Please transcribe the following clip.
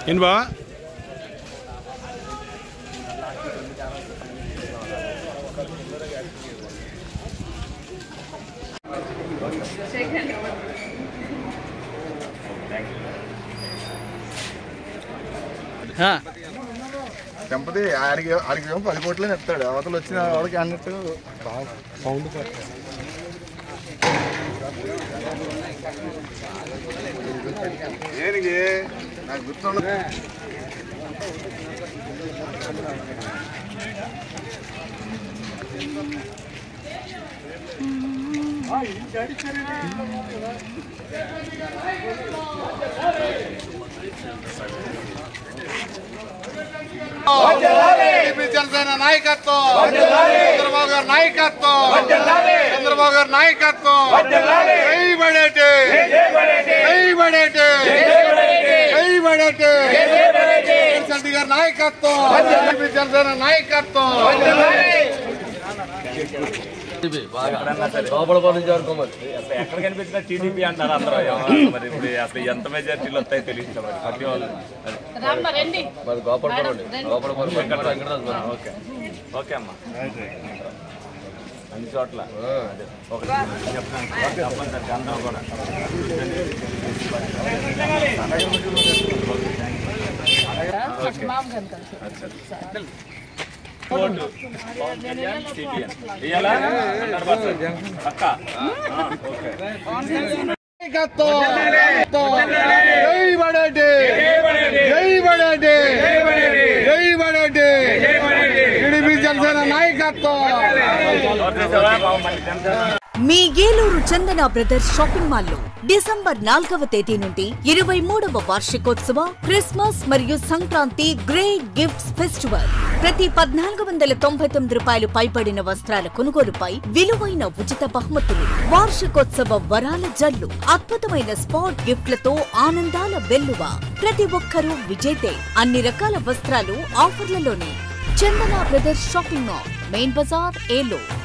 ఏం బా తెంపది ఆడికి ఆడికి ఏమో పది కోట్లని ఎత్తాడు అవతల వచ్చిన వాళ్ళకి అన్నట్టు సౌండ్ దేనికి నాకు గుర్తుండదు టీడీపీ జనసేన నాయకత్వం చంద్రబాబు గారి నాయకత్వం చంద్రబాబు గారి నాయకత్వం జై బడేటి జై బడేటి జై బడేటి రెడ్డి గారి నాయకత్వం టీడీపీ జనసేన నాయకత్వం అసలు ఎక్కడ కనిపించినా టీడీపీ అంటారు అందరూ ఎవరు మరి ఇప్పుడు అసలు ఎంత మెజార్టీలు వస్తాయో తెలియదు మరి ప్రతి వాళ్ళు అది. ఓకే ఓకే అమ్మా అన్ని చోట్ల అదే. ఒకటి చెప్తాను తప్పనిసరిగా అందరూ కూడా ఓటు పవన్ కళ్యాణ్ సిపిఎం ఇయ్యాలా హండ్రెడ్ పర్సెంట్ పక్కా ఆ, ఓకే నాయకత్వం జై బడేటి జై బడేటి జై బడేటి టీడీపీ జనసేన నాయకత్వం ఎవరు చేసావా? బాబు, మళ్ళీ జనసేన మీ Eluru Chandana brothers shopping mall లో డిసెంబర్ నాలుగవ తేదీ నుండి ఇరవై మూడవ వార్షికోత్సవ క్రిస్మస్ మరియు సంక్రాంతి గ్రేట్ గిఫ్ట్స్ ఫెస్టివల్ ప్రతి పద్నాలుగు వందల తొంభై తొమ్మిది రూపాయలు పైబడిన వస్త్రాల కొనుగోలుపై విలువైన ఉచిత బహుమతులు వార్షికోత్సవ వరాల జల్లు అద్భుతమైన స్పాట్ గిఫ్ట్లతో ఆనందాల వెల్లువ ప్రతి ఒక్కరూ విజేతే అన్ని రకాల వస్త్రాలు ఆఫర్లలోనే Chandana brothers shopping mall main Bazar Eluru